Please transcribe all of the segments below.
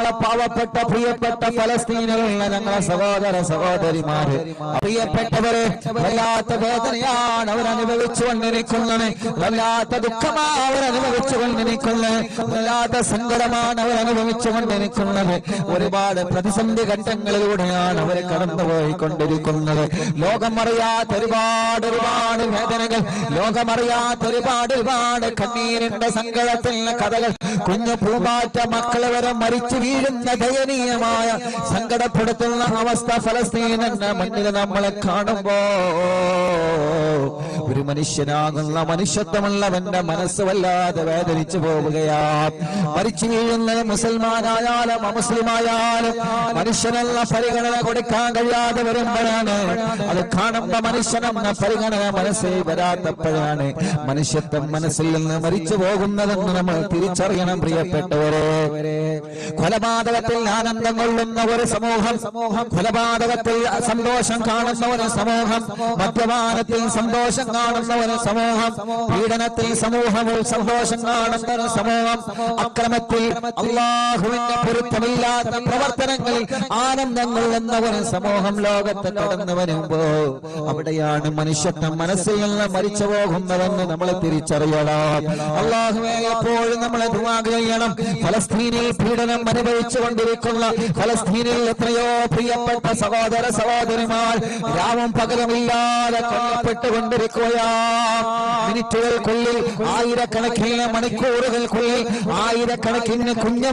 ഞങ്ങളുടെ പാവപ്പെട്ട പ്രിയപ്പെട്ട ഫലസ്തീനിലുള്ള ഞങ്ങളെ സഹോദര സഹോദരിമാര് പ്രിയപ്പെട്ടവരെ വല്ലാത്ത വേദനയാണ് അവർ അനുഭവിച്ചു കൊണ്ടിരിക്കുന്നത് വല്ലാത്ത ദുഃഖമാണ് അവർ അനുഭവിച്ചു കൊണ്ടിരിക്കുന്നത് വല്ലാത്ത സങ്കടമാണ് അവർ അനുഭവിച്ചു കൊണ്ടിരിക്കുന്നത് ഒരുപാട് പ്രതിസന്ധി ഘട്ടങ്ങളിലൂടെയാണ് അവർ കടന്നുപോയിക്കൊണ്ടിരിക്കുന്നത് ലോകമറിയാത്ത ഒരുപാട് ഒരുപാട് വേദനകൾ ലോകമറിയാത്ത ഒരുപാട് ഒരുപാട് കണ്ണീരിന്റെ സങ്കടത്തിന്റെ കഥകൾ കുഞ്ഞു പൂമ്പാറ്റ മക്കൾ വരെ മരിച്ചു വീഴുന്ന ദയനീയമായ സങ്കടപ്പെടുത്തുന്ന അവസ്ഥ ഫലസ്തീൻ എന്ന മണ്ണിൽ നമ്മളെ കാണുമ്പോ ഒരു മനുഷ്യനാകുന്ന മനുഷ്യത്വമുള്ളവന്റെ മനസ്സ് വല്ലാതെ വേദനിച്ചു പോവുകയാ മരിച്ചു വീഴുന്നത് മുസൽമാനായാലും അമുസ്ലിമായാലും മനുഷ്യനെന്ന പരിഗണന കൊടുക്കാൻ കഴിയാതെ വരുമ്പോഴാണ് അത് കാണുമ്പോ മനുഷ്യനെന്ന പരിഗണന മനസ്സിൽ വരാത്തപ്പോഴാണ് മനുഷ്യത്വം മനസ്സിൽ നിന്ന് മരിച്ചു പോകുന്നതെന്ന് നമ്മൾ തിരിച്ചറിയണം പ്രിയപ്പെട്ടവരെ കൊലപാതകത്തിൽ ആനന്ദം കൊള്ളുന്ന ഒരു സമൂഹം സമൂഹം കൊലപാതകത്തിൽ സന്തോഷം കാണുന്ന ഒരു സമൂഹം മദ്യപാനത്തിൽ സന്തോഷം കാണുന്ന ഒരു സമൂഹം പീഡനത്തിൽ സമൂഹത്തിൽ സന്തോഷം കാണുന്ന ഒരു സമൂഹം അക്രമത്തിൽ അള്ളാഹുവിന്റെ പൊരുത്തമില്ലാത്ത പ്രവർത്തനങ്ങളിൽ ആനന്ദം കൊള്ളുന്ന ഒരു സമൂഹം ലോകത്ത് കടന്നു വരുമ്പോ അവിടെയാണ് മനുഷ്യത്വം മനസ്സിൽ നിന്ന് മരിച്ചു പോകുന്നതെന്ന് നമ്മൾ തിരിച്ചറിയണം അള്ളാഹുവെ എപ്പോഴും നമ്മളെ ദുആ ചെയ്യണം ഫലസ്തീനിൽ പീഡനം അനുഭവിച്ചു കൊണ്ടിരിക്കുന്ന ഫലസ്തീനിൽ എത്രയോ പ്രിയപ്പെട്ട സഹോദര സഹോദരിമാർ രാവും പകലുമില്ലാതെ കൊല്ലപ്പെട്ടുകൊണ്ടിരിക്കുകയാ മിനിറ്റുകൾക്കുള്ളിൽ ആയിരക്കണക്കിന് മണിക്കൂറുകൾക്കുള്ളിൽ ആയിരക്കണക്കിന് കുഞ്ഞു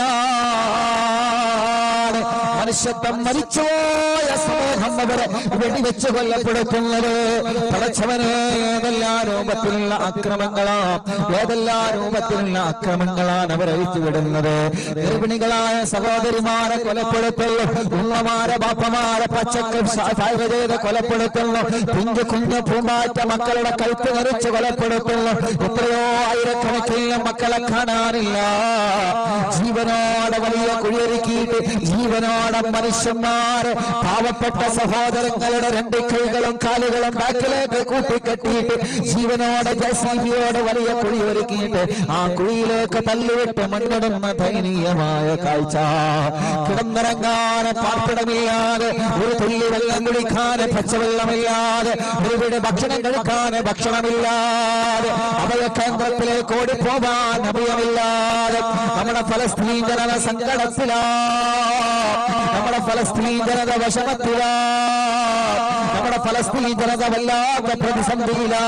മക്കളെയാണ് മനുഷ്യത്വം മരിച്ചുപോയ സമൂഹം അവരെ വെടിവെച്ച് കൊല്ലപ്പെടുത്തുന്നത് പടച്ചവനെ ഏതെല്ലാ രൂപത്തിലുള്ള അക്രമങ്ങളാ ഏതെല്ലാ രൂപത്തിലുള്ള അക്രമങ്ങളാണ് അവർ അഴിച്ചുവിടുന്നത് ഗർഭിണികളായ സഹോദരിമാരെ കൊലപ്പെടുത്തുള്ളൂ ഉമ്മമാരെ ബാപ്പമാരെ പച്ചക്ക് ഫയർ ചെയ്ത് കൊലപ്പെടുത്തുള്ളൂ കുഞ്ഞു കുഞ്ഞു പൂമ്പാറ്റ മക്കളുടെ കഴുത്ത് നിറച്ച് കൊലപ്പെടുത്തുള്ളൂ എത്രയോ ആയിരക്കണക്കിന് മക്കളെ കാണാനില്ല ജീവനോടെ വലിയ കുഴിയൊരുക്കിയിട്ട് ജീവനോടെ മനുഷ്യന്മാര് പാവപ്പെട്ട സഹോദരങ്ങളുടെ രണ്ട് കൈകളും കാലുകളും ബാക്കിലേക്ക് കൂട്ടിക്കെട്ടിയിട്ട് ജീവനോടെ ജസീബിയോട് വലിയ കുഴി ഒരുക്കിയിട്ട് ആ കുഴിയിലേക്ക് തള്ളിവിട്ട് മണ്ണിടുന്ന ദയനീയമായ കാഴ്ച കിടന്നിറങ്ങാന് പാർപ്പിടമില്ലാതെ ഒരു തുള്ളി വെള്ളം കുടിക്കാന് പച്ചവെള്ളമില്ലാതെ ഒരുവിടെ ഭക്ഷണം കഴിക്കാന് ഭക്ഷണമില്ലാതെ അഭയ കേന്ദ്രത്തിലേക്ക് ഓടിപ്പോവാൻ അഭയമില്ലാതെ നമ്മുടെ ഫലസ്തീൻ ജനത സങ്കടത്തിലാ നമ്മുടെ ഫലസ്തീൻ ജനത വിഷമത്തിലാ നമ്മുടെ ഫലസ്തീൻ ജനത വല്ലാത്ത പ്രതിസന്ധിയിലാ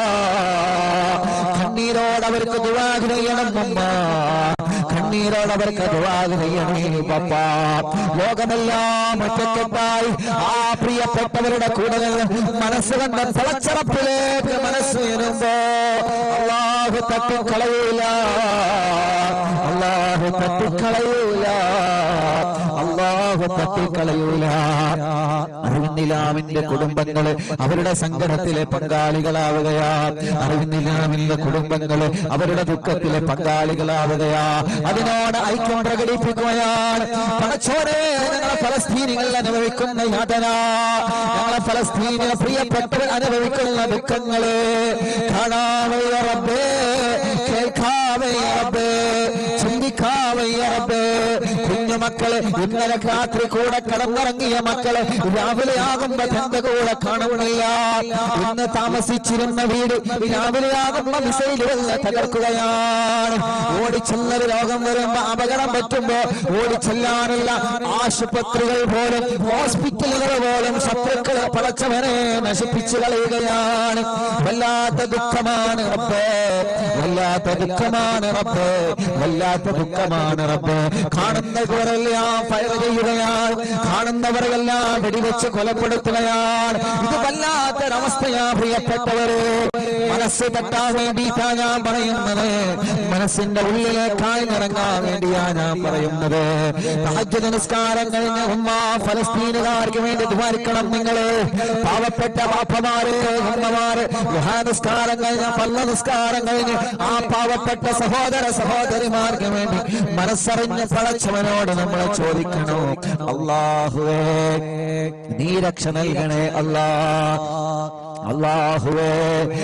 കണ്ണീരോട് അവർക്ക് ദുവാഗ് ചെയ്യണം അമ്മ കണ്ണീരോട് അവർക്ക് ദുവാഗ് ചെയ്യണേ പപ്പ ലോകമെല്ലാം ഒറ്റക്കെട്ടായി ആ പ്രിയപ്പെട്ടവരുടെ കൂടെ നിന്ന് മനസ്സ് കണ്ട തളച്ചറപ്പിലേക്ക് മനസ്സ് ഉയരുമ്പോ അള്ളാഹു തട്ടിക്കളയൂല അള്ളാഹു തട്ടിക്കളയൂല അള്ളാഹു തട്ടിക്കളയൂല അറിവിന്ദിലാമിന്റെ കുടുംബങ്ങള് അവരുടെ സങ്കടത്തിലെ പങ്കാളികളാവുകയാ അറിവിന്ദിലാമിന്റെ കുടുംബങ്ങള് അവരുടെ ദുഃഖത്തിലെ പങ്കാളികളാവുകയാ അതിനോട് ഐക്യം പ്രകടിപ്പിക്കുകയാണ് പടച്ചോരെ ഞങ്ങളെ ഫലസ്തീനികൾ അനുഭവിക്കുന്ന യാതന ഞങ്ങളെ ഫലസ്തീനിലെ പ്രിയപ്പെട്ടവർ അനുഭവിക്കുന്ന ദുഃഖങ്ങള് കാണാവയ്യ റബ്ബേ കേൾക്കാവയ്യ റബ്ബേ ചിന്തിക്കാവയ്യ റബ്ബേ കുഞ്ഞുമക്കള് ഇന്നലെ രാത്രി കൂടെ കടന്നിറങ്ങിയ മക്കളെ രാവിലെ ആകുമ്പോ തന്റെ കൂടെ കാണുന്നില്ല ഇന്ന് താമസിച്ചിരുന്ന വീട് രാവിലെ ആകുമ്പോ മിസൈലുകൾ തകർക്കുകയാണ് ഓടിച്ചെന്നൊരു രോഗം വരുമ്പോ അപകടം പറ്റുമ്പോ ഓടിച്ചെല്ലാനുള്ള ആശുപത്രികൾ പോലും ഹോസ്പിറ്റലുകൾ പോലും ശത്രുക്കളെ പടച്ചവനെ നശിപ്പിച്ചു കളയുകയാണ് വല്ലാത്ത ദുഃഖമാണ് റബ്ബേ വല്ലാത്ത ദുഃഖമാണ് റബ്ബേ വല്ലാത്ത ദുഃഖമാണ് റബ്ബേ കാണുന്നവരെല്ലാം ഫയർ ചെയ്യുകയാണ് കാണുന്നവരെല്ലാം വെടിവെച്ച് കൊലപ്പെടുത്തുകയാണ് ഇത് വല്ലാത്തൊരവസ്ഥയാ പ്രിയപ്പെട്ടവരെ മനസ്സ് തട്ടാൻ വേണ്ടിയിട്ടാ ഞാൻ പറയുന്നത് മനസ്സിന്റെ ഉള്ളിലേക്കായി ഇറങ്ങാൻ വേണ്ടിയാ ഞാൻ പറയുന്നത് തഹജ്ജുദ് നിസ്കാരം കഴിഞ്ഞ ഉമ്മ ഫലസ്തീനുകാർക്ക് വേണ്ടി ദ്വാരിക്കണം നിങ്ങള് പാവപ്പെട്ട പാപ്പമാര് ഉമ്മമാര് ഗുഹാ നിസ്കാരം കഴിഞ്ഞ പല്ല നിസ്കാരം കഴിഞ്ഞ് ആ പാവപ്പെട്ട സഹോദര സഹോദരിമാർക്ക് വേണ്ടി മനസ്സറിഞ്ഞ് പടച്ചവനോട് നമ്മൾ ചോദിക്കണോ അള്ളാഹുവേ നീ രക്ഷ നൽകണേ അല്ലാ അള്ളാഹുവേ നീ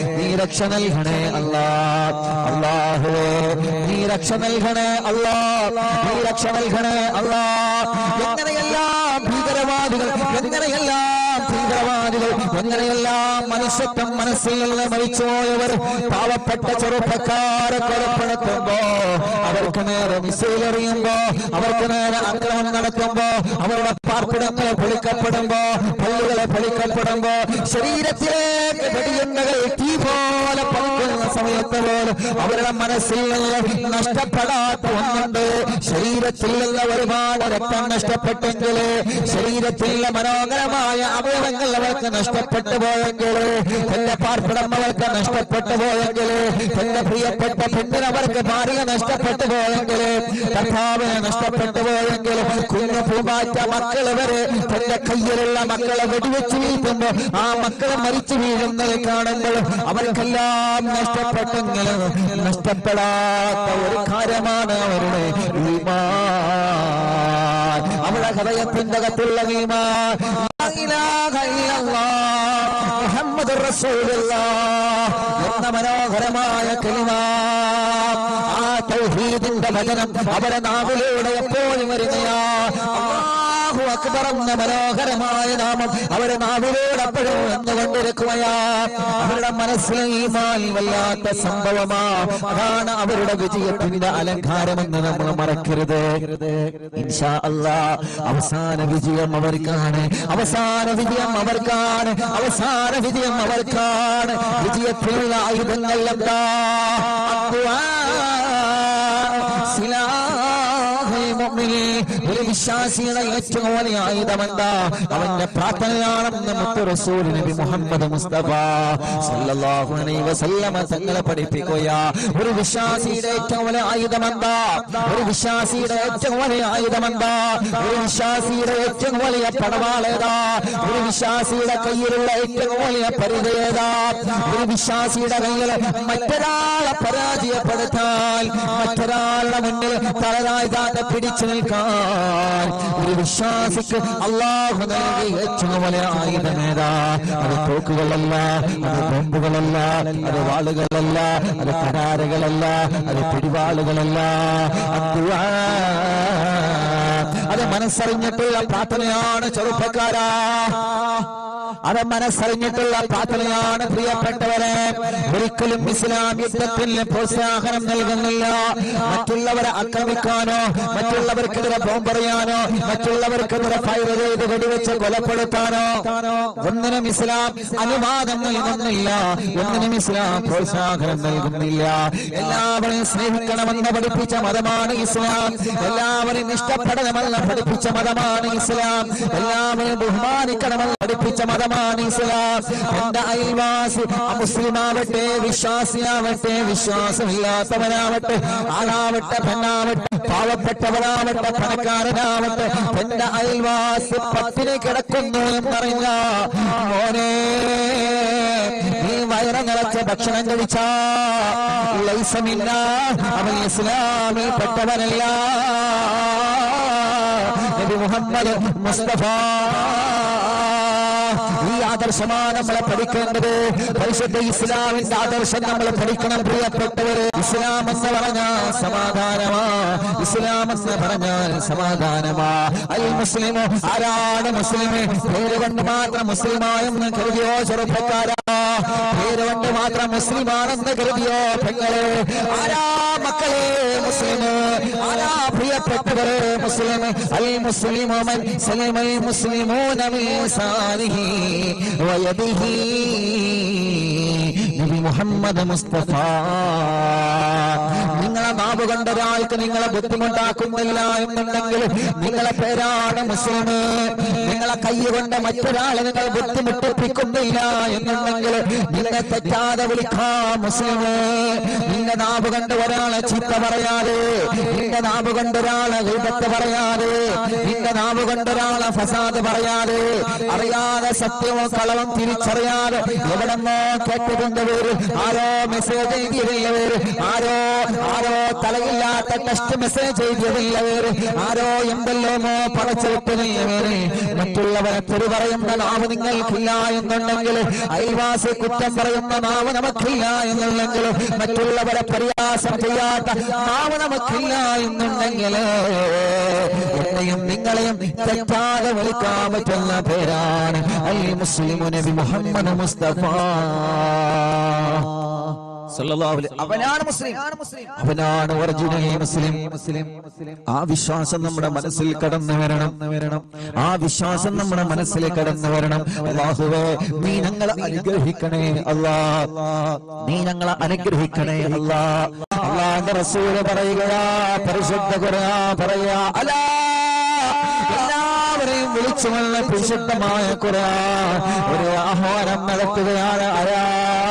രക്ഷ നൽകണേ അല്ലാ അല്ലാഹുവേ നീ രക്ഷ നൽകണേ അല്ലാ നീ രക്ഷ നൽകണേ അല്ലാ എങ്ങനെയെല്ലാം ഭീകരവാദികൾ എങ്ങനെയെല്ലാം തീവ്രവാദികൾ എങ്ങനെയെല്ലാം മനുഷ്യത്വം മനസ്സിൽ നിന്ന് മരിച്ചുപോയവർ പാവപ്പെട്ട ചെറുപ്പക്കാരെ കൊലപ്പെടുത്തുമ്പോ അവർക്ക് നേരെ മിസൈൽ എറിയുമ്പോ അവർക്ക് നേരെ ആക്രമണം നടത്തുമ്പോ അവരുടെ പാർപ്പിടങ്ങളെ പൊളിക്കപ്പെടുമ്പോ പള്ളികളെ പൊളിക്കപ്പെടുമ്പോ ശരീരത്തിലേക്ക് വെടിയുണ്ടകൾ തീ പോലെ പതിക്കുന്ന സമയത്ത് പോലും അവരുടെ മനസ്സിൽ നിന്ന് നഷ്ടപ്പെടാത്ത ഒന്നുണ്ട് ശരീരത്തിൽ നിന്ന് ഒരുപാട് രക്തം നഷ്ടപ്പെട്ടെങ്കിൽ ശരീരത്തിലെ മനോഹരമായ അവയവങ്ങൾ അവർക്ക് നഷ്ടപ്പെട്ടു പോയെങ്കിൽ തന്റെ പാർപ്പിടം അവർക്ക് നഷ്ടപ്പെട്ടു പോയെങ്കിൽ തന്റെ പ്രിയപ്പെട്ട പെണ്ണിന് അവർക്ക് ഭാര്യ നഷ്ടപ്പെട്ടു പോയെങ്കിൽ കർത്താവിനെ നഷ്ടപ്പെട്ടു പോയെങ്കിൽ കുഞ്ഞു പൂമാറ്റ മക്കൾ വരെ തന്റെ കയ്യിലുള്ള മക്കളെ വെടിവെച്ച് വീഴ്ത്തുമ്പോ ആ മക്കളെ മരിച്ചു വീഴുന്നത് കാണുമ്പോൾ അവർക്കെല്ലാം നഷ്ടപ്പെട്ടെങ്കിൽ നഷ്ടപ്പെടാത്ത ഒരു കാര്യമാണ് അവരുടെ ഈമാൻ അവരുടെ ഹൃദയത്തിന്റെ അകത്തുള്ള ഈമാൻ ലാ ഇലാഹ ഇല്ലല്ലാഹ് മുഹമ്മദ് റസൂലുള്ളാഹ് എന്ന മനോഹരമായ കലിമ ആ തൗഹീദിന്റെ വചനം അവരെ നാവിലൂടെ എപ്പോഴും വരികയാ അല്ലാഹു അക്ബർ എന്ന മനോഹരമായ നാമം അവരെ നാവിലൂടെ എപ്പോഴും വന്നുകൊണ്ടിരിക്കുകയാ അവരുടെ മനസ്സിലെ ഈമാൻ വല്ലാത്ത സംഭവമാ അതാണ് അവരുടെ വിജയത്തിന്റെ അലങ്കാരമെന്ന് നമ്മൾ മറക്കരുത് ഇൻഷാ അല്ലാ അവസാന വിജയം അവർക്കാണ് അവസാന വിജയം അവർക്കാണ് അവസാന വിജയം അവർക്കാണ് വിജയത്തിലുള്ള ആയുധങ്ങൾ എന്താ അദ്വാ, സിലാഹുൽ മുഅ്മിനീൻ. ഒരു വിശ്വാസിയുടെ ഏറ്റവും വലിയ ആയുധമെന്താ അവന്റെ പ്രാർത്ഥനയാണെന്ന് മുത്തു റസൂൽ നബി മുഹമ്മദ് മുസ്തഫ സല്ലല്ലാഹു അലൈഹി വസല്ലമ തങ്ങളെ പഠിപ്പിക്കുകയാ ഒരു വിശ്വാസിയുടെ ഏറ്റവും വലിയ ആയുധമെന്താ ഒരു വിശ്വാസിയുടെ ഏറ്റവും വലിയ ആയുധമെന്താ ഒരു വിശ്വാസിയുടെ ഏറ്റവും വലിയ പടവാളേതാ ഒരു വിശ്വാസിയുടെ കയ്യിലുള്ള ഏറ്റവും വലിയ പരിചയേതാ ഒരു വിശ്വാസിയുടെ കയ്യിൽ മറ്റൊരാളെ പരാജയപ്പെടുത്താൻ മറ്റൊരാളുടെ മുന്നിൽ തലതാഴ്ത്താതെ പിടിച്ചു നിൽക്കാൻ ഒരു വിശ്വാസിക്ക് അള്ളാഹു നൽകിയ ഏറ്റവും വലിയ ആയുധമേതാ അത് തോക്കുകളല്ല അത് ബോംബുകളല്ല അത് വാളുകളല്ല അത് കരാറുകളല്ല അത് പിടിവാളുകളല്ല അദ്ദുആ. അത് മനസ്സറിഞ്ഞിട്ടുള്ള പ്രാർത്ഥനയാണ് ചെറുപ്പക്കാരാ അത് മനസ്സറിഞ്ഞിട്ടുള്ള പ്രാർത്ഥനയാണ് പ്രിയപ്പെട്ടവരെ ഒരിക്കലും ഇസ്ലാം യുദ്ധത്തിന് പ്രോത്സാഹനം നൽകുന്നില്ല മറ്റുള്ളവരെ ആക്രമിക്കാനോ മറ്റുള്ളവർക്കെതിരെ ബോംബെറിയാനോ മറ്റുള്ളവർക്കെതിരെ ഫയർ ചെയ്ത് വെടിവെച്ച് കൊലപ്പെടുത്താനോ ഒന്നിനും ഇസ്ലാം അനുവാദം നൽകുന്നില്ല ഒന്നിനും ഇസ്ലാം പ്രോത്സാഹനം നൽകുന്നില്ല എല്ലാവരെയും സ്നേഹിക്കണമെന്ന് പഠിപ്പിച്ച മതമാണ് ഇസ്ലാം എല്ലാവരെയും ഇഷ്ടപ്പെടണമെന്ന് പഠിപ്പിച്ച മതമാണ് ഇസ്ലാം എല്ലാവരെയും ബഹുമാനിക്കണമെന്ന് പഠിപ്പിച്ച മതമാണ് ഇസ്ലാം എന്റെ അയൽവാസി മുസ്ലിമാവട്ടെ വിശ്വാസിയാവട്ടെ വിശ്വാസമില്ലാത്തവനാവട്ടെ ആണാവട്ടെ പെണ്ണാവട്ടെ പാവപ്പെട്ടവനാവട്ടെ പണക്കാരനാവട്ടെ എന്റെ അയൽവാസി പട്ടിണി കിടക്കുന്നു എന്നറിഞ്ഞ മോനെ നീ വയറ് നിറച്ച ഭക്ഷണം കഴിച്ച ലൈസമില്ല അവൻ ഇസ്ലാമിൽ പെട്ടവനല്ല നബി മുഹമ്മദ് മുസ്തഫ ഈ ആദർശമാണ് നമ്മളെ പഠിക്കേണ്ടത് പരിശുദ്ധ ഇസ്ലാമിന്റെ ആദർശം നമ്മൾ പഠിക്കണം പ്രിയപ്പെട്ടവര് ഇസ്ലാം എന്ന് പറഞ്ഞാൽ സമാധാനമാ ഇസ്ലാം എന്ന് പറഞ്ഞാൽ സമാധാനമാ അൽ മുസ്ലിമോ ആരാണ് മുസ്ലിം പേര് കൊണ്ട് മാത്രം മുസ്ലിമായെന്ന് കരുതിയോ ചെറുപ്പക്കാരാ പേര് കൊണ്ട് മാത്രം മുസ്ലിമാണെന്ന് കരുതിയോ പെങ്ങളെ ആരാ മക്കളെ മുസ്ലിം ആരാ പ്രിയപ്പെട്ടവരെ മുസ്ലിം അൽ മുസ്ലിമോ മൻ സലിമൽ മുസ്ലിമൂന മിൻ സാലിഹി വയദിഹി നബി മുഹമ്മദ് മുസ്തഫ നിങ്ങളെ നാവ് കൊണ്ട് ഒരാൾക്ക് നിങ്ങളെ ബുദ്ധിമുട്ടാക്കുന്നില്ല എന്നുണ്ടെങ്കിൽ നിങ്ങളെ പേരാണ് മുസ്ലിം നിങ്ങളെ കൈ കൊണ്ട് മറ്റൊരാളെ നിങ്ങൾ ബുദ്ധിമുട്ടിപ്പിക്കുന്നില്ല എന്നുണ്ടെങ്കിൽ നിങ്ങളെ തെറ്റാതെ വിളിക്കാം മുസ്ലിം നിന്റെ നാവ് കൊണ്ട് ഒരാളെ ചീത്ത പറയാതെ നിന്റെ നാവ് കൊണ്ട് ഒരാളെ വിപത്ത് പറയാതെ നിന്റെ നാവ് കൊണ്ട് ഒരാളെ ഫസാദ് പറയാതെ അറിയാതെ സത്യവും കളവും തിരിച്ചറിയാതെ എവിടെന്നോ കേട്ടുകൊണ്ട് വരും ആരോ മെസ്സേജ് എഴുതിയതില്ലവർ ആരോ ആരോ തലയില്ലാത്ത ടെസ്റ്റ് മെസ്സേജ് എഴുതിയതില്ലവർ ആരോ എന്തെല്ലാമോ പടച്ചു വിട്ടതില്ലവർ മറ്റുള്ളവരെ തെറി പറയുന്ന നാവ് നിങ്ങൾക്കില്ല എന്നുണ്ടെങ്കിൽ അയൽവാസി കുറ്റം പറയുന്ന നാവ് നമുക്കില്ല എന്നുണ്ടെങ്കിൽ മറ്റുള്ളവരെ പരിഹാസം ചെയ്യാത്ത നാവ് നമുക്കില്ല എന്നുണ്ടെങ്കിൽ എന്നെയും നിങ്ങളെയും തെറ്റാതെ വിളിക്കാൻ പറ്റുന്ന പേരാണ് അൽ മുസ്ലിമു നബി മുഹമ്മദ് മുസ്തഫ സല്ലല്ലാഹു അലൈഹി അവനാണ് മുസ്ലിം അവനാണ് ഒറിജിനൽ മുസ്ലിം മുസ്ലിം ആ വിശ്വാസം നമ്മുടെ മനസ്സിൽ കടന്നു വരണം വരണം ആ വിശ്വാസം നമ്മുടെ മനസ്സിൽ കടന്നു വരണം അല്ലാഹുവേ നീ ഞങ്ങളെ അനുഗ്രഹിക്കണേ അല്ലാ നീ ഞങ്ങളെ അനുഗ്രഹിക്കണേ അല്ലാ അള്ളാന്റെ റസൂല് പറയുകയാ പരിശുദ്ധ ഖുർആൻ പറയാ അലാ എല്ലാവരെയും വിളിച്ചു വന്ന പരിശുദ്ധമായ ഖുർആൻ ഒരു ആഹ്വാനം നടത്തുകയാണ് അയാ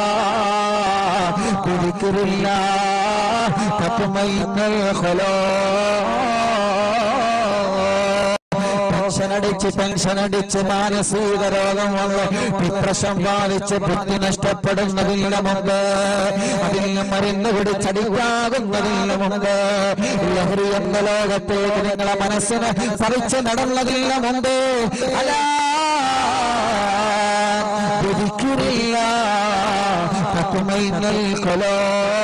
കുതിക്കിറില്ല തപ്പുമൈന്നൽ ഖുലോ ടെൻഷനടിച്ച് ടെൻഷനടിച്ച് മാനസിക രോഗം വന്ന് ഡിപ്രഷൻ ബാധിച്ച് ബുദ്ധി നഷ്ടപ്പെടുന്നതിന് മുമ്പ് അതിൽ നിന്ന് മരുന്ന് പിടിച്ചടിക്കാകുന്നതിന് മുമ്പ് ലഹരി എന്ന ലോകത്തേക്ക് നിങ്ങളെ മനസ്സിനെ പറിച്ച് നടന്നതിന് മുമ്പ് അല്ല വിധിക്കുന്നില്ല തക്കുമൈന്നൽ കൊലോ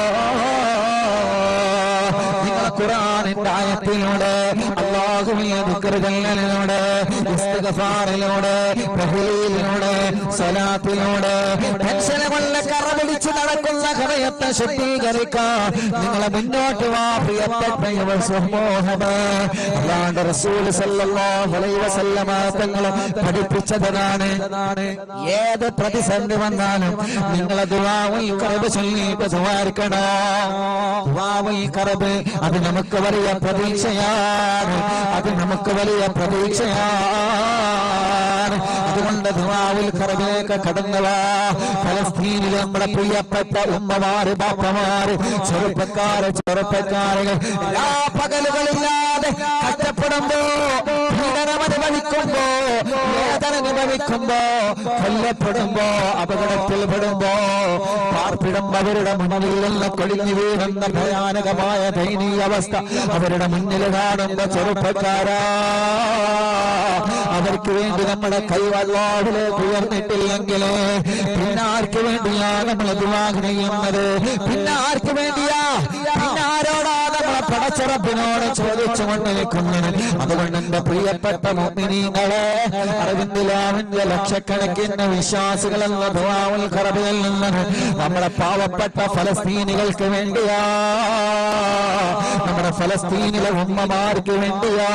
നിങ്ങൾ ഖുറാനിന്റെ ആയത്തിലൂടെ അള്ളാഹുവിന്റെ ദുഃഖറികളിലൂടെ ഇസ്തിഗ്ഫാറിലൂടെ ബഹുലയിലൂടെ സ്വലാത്തിലൂടെ ടെൻഷനെ കൊണ്ട് കറപിടിച്ച് നടക്കുന്ന ഹൃദയത്തെ ശുദ്ധീകരിക്കാൻ നിങ്ങളെ മുന്നോട്ട് വാ പ്രിയപ്പെട്ട യുവ സമൂഹമേ അല്ലാണ്ട് റസൂൽ സല്ലല്ലാഹു അലൈഹി വസല്ലമ തങ്ങൾ പഠിപ്പിച്ചതാണ് ഏത് പ്രതിസന്ധി വന്നാലും നിങ്ങളെ ദുആവുൽ ഖറബ് ചൊല്ലിയിട്ട് ദുആർക്കണോ ദുആവുൽ ഖറബ് അത് നമുക്ക് വലിയ പ്രതീക്ഷയാണ് അത് നമുക്ക് വലിയ പ്രതീക്ഷയാണ് അതുകൊണ്ട് ദുആവുൽ ഖറബിലേക്ക് കടന്നു വാ ഫലസ്തീനിലെ നമ്മുടെ പ്രിയപ്പെട്ട ഉമ്മമാര് ബാപ്പമാര് ചെറുപ്പക്കാര് ചെറുപ്പക്കാരുകൾ എല്ലാ പകലുകളില്ലാതെ കഷ്ടപ്പെടുമ്പോ പീഡനം അനുഭവിക്കുമ്പോ വേദന അനുഭവിക്കുമ്പോ കൊല്ലപ്പെടുമ്പോ അപകടത്തിൽ പെടുമ്പോ പാർപ്പിടം അവരുടെ മുന്നിൽ നിന്ന് കൊളിഞ്ഞു വീഴുന്ന ഭയാനകമായ ദയനീയ അവസ്ഥ അവരുടെ മുന്നിൽ കാണുന്ന ചെറുപ്പക്കാരാ അവർക്ക് വേണ്ടി നമ്മുടെ കൈവല്ലോടിലേക്ക് ഉയർന്നിട്ടില്ലെങ്കിൽ പിന്നെ ആർക്ക് വേണ്ടിയാ നമ്മൾ ദുവാഗ് ചെയ്യുന്നത് പിന്നെ ആർക്ക് വേണ്ടിയാ പിന്നെ ആരോടാ നമ്മളെ പടച്ചറപ്പിനോട് ചോദിച്ചു കൊണ്ടിരിക്കുന്നത് അതുകൊണ്ട് എന്റെ പ്രിയപ്പെട്ട മോമിനീങ്ങളെ അറിവിന്ദിലാവിന്റെ ലക്ഷക്കണക്കിന് വിശ്വാസികളെന്ന ദുവാവുൽ ഖറബിൽ നിന്ന് നമ്മുടെ പാവപ്പെട്ട ഫലസ്തീനികൾക്ക് വേണ്ടിയാ നമ്മുടെ ഫലസ്തീനിലെ ഉമ്മമാർക്ക് വേണ്ടിയാ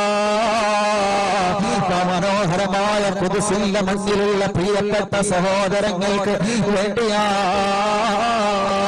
മനോഹരമായ കുതിസിന്റെ മണ്ണിലുള്ള പ്രിയപ്പെട്ട സഹോദരങ്ങൾക്ക് വേണ്ടിയാ